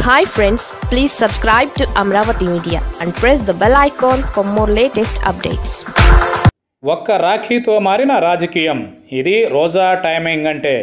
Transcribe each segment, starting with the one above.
hi friends please subscribe to Amaravati media and press the bell icon for more latest updates ఒక్క రాఖీతో మారిన రాజకీయం ఇది రోజా టైమింగ్ అంటే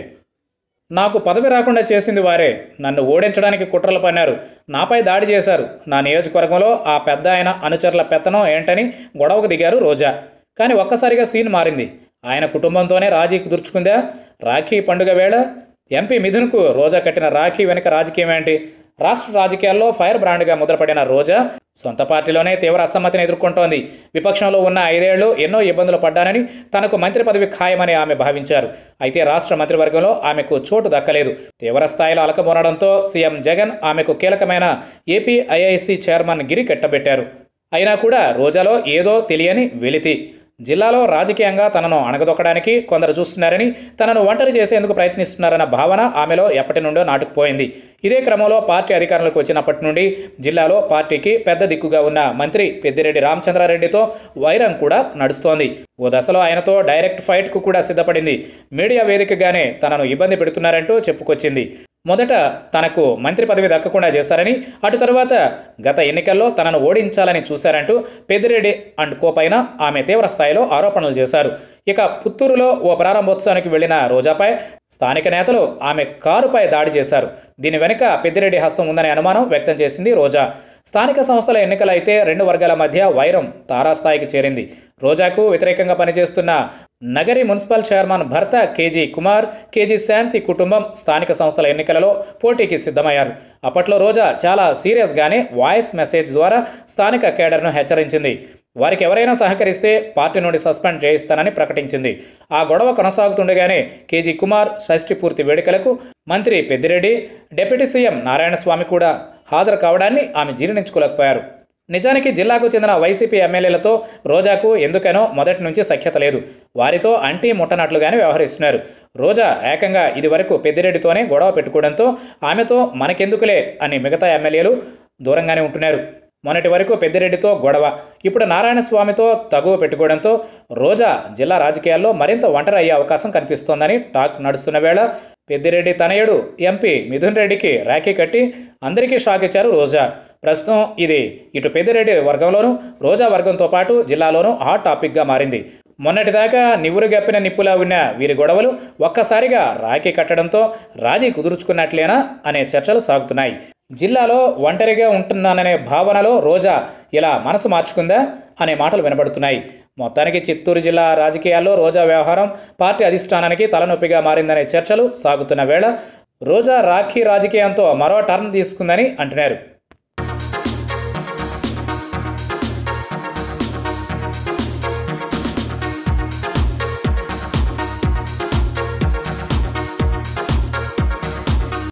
నాకు పదవి రాకుండా చేసింది వారే నన్ను ఓడించడానికి కుట్రలు పన్నారు నాపై దాడి చేశారు నా నియోజకవర్గంలో ఆ పెద్ద ఆయన అనుచరుల పెత్తనం ఏంటని గొడవకు దిగారు రోజా కానీ ఒక్కసారిగా సీన్ మారింది ఆయన కుటుంబంతోనే రాజీ కుదుర్చుకుందా రాఖీ పండుగ వేళ ఎంపీ మిథున్కు రోజా కట్టిన రాఖీ వెనుక రాజకీయం ఏంటి రాష్ట్ర రాజకీయాల్లో ఫైర్ బ్రాండ్గా ముద్రపడిన రోజా సొంత పార్టీలోనే తీవ్ర అసమ్మతిని ఎదుర్కొంటోంది విపక్షంలో ఉన్న ఐదేళ్లు ఎన్నో ఇబ్బందులు పడ్డానని తనకు మంత్రి పదవి ఖాయమని ఆమె భావించారు అయితే రాష్ట్ర మంత్రివర్గంలో ఆమెకు చోటు దక్కలేదు తీవ్ర స్థాయిలో అలకమోనడంతో సీఎం జగన్ ఆమెకు కీలకమైన ఏపీ ఐఐసి చైర్మన్ గిరి కట్టబెట్టారు అయినా కూడా రోజాలో ఏదో తెలియని వెలితి జిల్లాలో రాజకీయంగా తనను అణగదొక్కడానికి కొందరు చూస్తున్నారని తనను ఒంటరి చేసేందుకు ప్రయత్నిస్తున్నారన్న భావన ఆమెలో ఎప్పటి నుండో నాటుకుపోయింది ఇదే క్రమంలో పార్టీ అధికారంలోకి వచ్చినప్పటి నుండి జిల్లాలో పార్టీకి పెద్ద దిక్కుగా ఉన్న మంత్రి పెద్దిరెడ్డి రామచంద్రారెడ్డితో వైరం కూడా నడుస్తోంది ఓ దశలో ఆయనతో డైరెక్ట్ ఫైట్కు కూడా సిద్ధపడింది మీడియా వేదికగానే తనను ఇబ్బంది పెడుతున్నారంటూ చెప్పుకొచ్చింది మొదట తనకు మంత్రి పదవి దక్కకుండా చేశారని అటు తరువాత గత ఎన్నికల్లో తనను ఓడించాలని చూశారంటూ పెద్దిరెడ్డి అండ్ కో పైన ఆమె తీవ్ర స్థాయిలో ఆరోపణలు చేశారు ఇక పుత్తూరులో ఓ ప్రారంభోత్సవానికి వెళ్లిన రోజాపై స్థానిక నేతలు ఆమె కారుపై దాడి చేశారు దీని వెనుక పెద్దిరెడ్డి హస్తం ఉందనే అనుమానం వ్యక్తం చేసింది రోజా స్థానిక సంస్థల ఎన్నికలైతే రెండు వర్గాల మధ్య వైరం తారాస్థాయికి చేరింది రోజాకు వ్యతిరేకంగా పనిచేస్తున్న నగరి మున్సిపల్ చైర్మన్ భర్త కేజీ కుమార్ కేజీ శాంతి కుటుంబం స్థానిక సంస్థల ఎన్నికలలో పోటీకి సిద్ధమయ్యారు అప్పట్లో రోజా చాలా సీరియస్గానే వాయిస్ మెసేజ్ ద్వారా స్థానిక కేడర్ను హెచ్చరించింది వారికి ఎవరైనా సహకరిస్తే పార్టీ నుండి సస్పెండ్ చేయిస్తానని ప్రకటించింది ఆ గొడవ కొనసాగుతుండగానే కేజీ కుమార్ షష్ఠి పూర్తి వేడుకలకు మంత్రి పెద్దిరెడ్డి డిప్యూటీ సీఎం నారాయణస్వామి కూడా హాజరు కావడాన్ని ఆమె జీర్ణించుకోలేకపోయారు నిజానికి జిల్లాకు చెందిన వైసీపీ ఎమ్మెల్యేలతో రోజాకు ఎందుకనో మొదటి నుంచి సఖ్యత లేదు వారితో అంటీ ముట్టనట్లుగానే వ్యవహరిస్తున్నారు రోజా ఏకంగా ఇదివరకు పెద్దిరెడ్డితోనే గొడవ పెట్టుకోవడంతో ఆమెతో మనకెందుకులే అని మిగతా ఎమ్మెల్యేలు దూరంగానే ఉంటున్నారు మొన్నటి వరకు పెద్దిరెడ్డితో గొడవ ఇప్పుడు నారాయణ స్వామితో తగువ పెట్టుకోవడంతో రోజా జిల్లా రాజకీయాల్లో మరింత ఒంటరి అయ్యే అవకాశం కనిపిస్తోందని టాక్ నడుస్తున్న వేళ పెద్దిరెడ్డి తనయుడు ఎంపీ మిథున్ రెడ్డికి రాఖీ కట్టి అందరికీ షాక్ ఇచ్చారు రోజా ప్రస్తుతం ఇది ఇటు పెద్దిరెడ్డి వర్గంలోనూ రోజా వర్గంతో పాటు జిల్లాలోనూ హాట్ టాపిక్గా మారింది మొన్నటిదాకా నివురు గప్పిన నిప్పులా ఉన్న వీరి గొడవలు ఒక్కసారిగా రాఖీ కట్టడంతో రాజీ కుదుర్చుకున్నట్లేనా అనే చర్చలు సాగుతున్నాయి జిల్లాలో ఒంటరిగా ఉంటున్నాననే భావనలో రోజా ఇలా మనసు మార్చుకుందా అనే మాటలు వినబడుతున్నాయి మొత్తానికి చిత్తూరు జిల్లా రాజకీయాల్లో రోజా వ్యవహారం పార్టీ అధిష్టానానికి తలనొప్పిగా మారిందనే చర్చలు సాగుతున్న వేళ రోజా రాఖీ రాజకీయంతో మరో టర్న్ తీసుకుందని అంటున్నారు